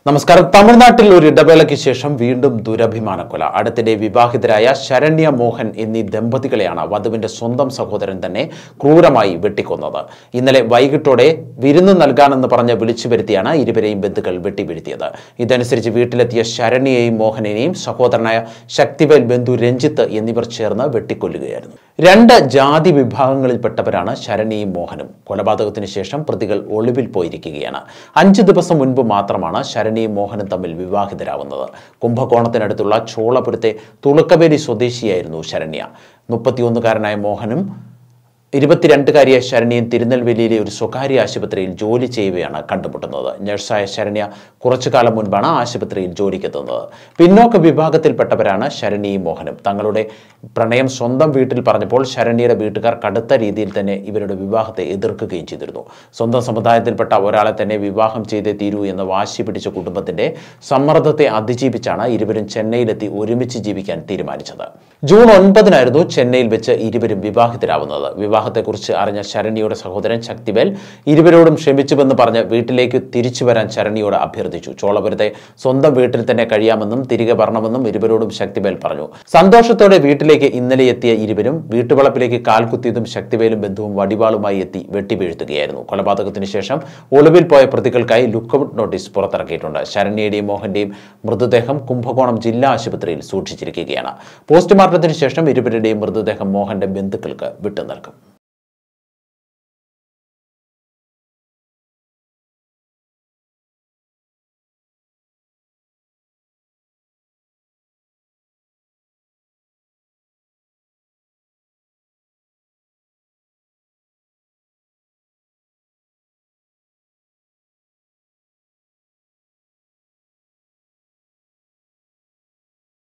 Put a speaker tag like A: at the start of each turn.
A: നമസ്കാരം തമിഴ്നാട്ടിൽ ഒരു ഇടവേളയ്ക്ക് ശേഷം വീണ്ടും ദുരഭിമാനക്കൊല അടുത്തിടെ വിവാഹിതരായ ശരണ്യ മോഹൻ എന്നീ ദമ്പതികളെയാണ് വധുവിന്റെ സ്വന്തം സഹോദരൻ തന്നെ ക്രൂരമായി വെട്ടിക്കൊന്നത് ഇന്നലെ വൈകിട്ടോടെ വിരുന്ന് നൽകാനെന്ന് പറഞ്ഞ് വിളിച്ചു വരുത്തിയാണ് ഇരുവരെയും ബന്ധുക്കൾ വെട്ടിവീഴ്ത്തിയത് ഇതനുസരിച്ച് വീട്ടിലെത്തിയ ശരണ്യയെയും മോഹനെയും സഹോദരനായ ശക്തിവേൽ ബന്ധു രഞ്ജിത്ത് എന്നിവർ ചേർന്ന് വെട്ടിക്കൊല്ലുകയായിരുന്നു രണ്ട് ജാതി വിഭാഗങ്ങളിൽപ്പെട്ടവരാണ് ശരണ്യയും മോഹനും കൊലപാതകത്തിന് ശേഷം പ്രതികൾ ഒളിവിൽ പോയിരിക്കുകയാണ് അഞ്ച് ദിവസം മുൻപ് മാത്രമാണ് ശരണ്യയും മോഹനും തമ്മിൽ വിവാഹിതരാവുന്നത് കുംഭകോണത്തിനടുത്തുള്ള ചോളപുരത്തെ തുളുക്കവേലി സ്വദേശിയായിരുന്നു ശരണ്യ മുപ്പത്തിയൊന്നുകാരനായ മോഹനും ഇരുപത്തിരണ്ടുകാരിയായ ശരണ്യൻ തിരുനെൽവേലിയിലെ ഒരു സ്വകാര്യ ആശുപത്രിയിൽ ജോലി ചെയ്യവെയാണ് കണ്ടുമുട്ടുന്നത് നഴ്സായ ശരണ്യ കുറച്ചു കാലം മുൻപാണ് ആശുപത്രിയിൽ ജോലിക്കെത്തുന്നത് പിന്നോക്ക വിഭാഗത്തിൽപ്പെട്ടവരാണ് ശരണ്യയും മോഹനും തങ്ങളുടെ പ്രണയം സ്വന്തം വീട്ടിൽ പറഞ്ഞപ്പോൾ ശരണ്യയുടെ വീട്ടുകാർ കടുത്ത രീതിയിൽ തന്നെ ഇവരുടെ വിവാഹത്തെ എതിർക്കുകയും ചെയ്തിരുന്നു സ്വന്തം സമുദായത്തിൽപ്പെട്ട ഒരാളെ തന്നെ വിവാഹം ചെയ്തേ തീരൂ എന്ന് വാശി പിടിച്ച കുടുംബത്തിന്റെ സമ്മർദ്ദത്തെ അതിജീവിച്ചാണ് ഇരുവരും ചെന്നൈയിലെത്തി ഒരുമിച്ച് ജീവിക്കാൻ തീരുമാനിച്ചത് ജൂൺ ഒൻപതിനായിരുന്നു ചെന്നൈയിൽ വെച്ച് ഇരുവരും വിവാഹിതരാവുന്നത് വിവാഹത്തെക്കുറിച്ച് അറിഞ്ഞ ശരണ്യയുടെ സഹോദരൻ ശക്തിവേൽ ഇരുവരോടും ക്ഷമിച്ചുവെന്ന് പറഞ്ഞ് വീട്ടിലേക്ക് തിരിച്ചു വരാൻ ശരണ്യയോട് അഭ്യർത്ഥിച്ചു ചോളപുരത്തെ സ്വന്തം വീട്ടിൽ തന്നെ കഴിയാമെന്നും തിരികെ വരണമെന്നും ഇരുവരോടും ശക്തിവേൽ പറഞ്ഞു സന്തോഷത്തോടെ വീട്ടിലേക്ക് ഇന്നലെ എത്തിയ ഇരുവരും വീട്ടുവളപ്പിലേക്ക് കാൽകുത്തിയതും ശക്തിവേലും ബന്ധുവും വടിവാളുമായി എത്തി വെട്ടിവീഴ്ത്തുകയായിരുന്നു കൊലപാതകത്തിന് ശേഷം ഒളിവിൽ പോയ പ്രതികൾക്കായി ലുക്കൌട്ട് നോട്ടീസ് പുറത്തിറക്കിയിട്ടുണ്ട് ശരണ്യയുടെയും മോഹന്റെയും മൃതദേഹം കുംഭകോണം ജില്ലാ ആശുപത്രിയിൽ സൂക്ഷിച്ചിരിക്കുകയാണ് പോസ്റ്റ്മോർട്ടത്തിന് ശേഷം ഇരുവരുടെയും മൃതദേഹം മോഹന്റെ ബന്ധുക്കൾക്ക് വിട്ടു നൽകും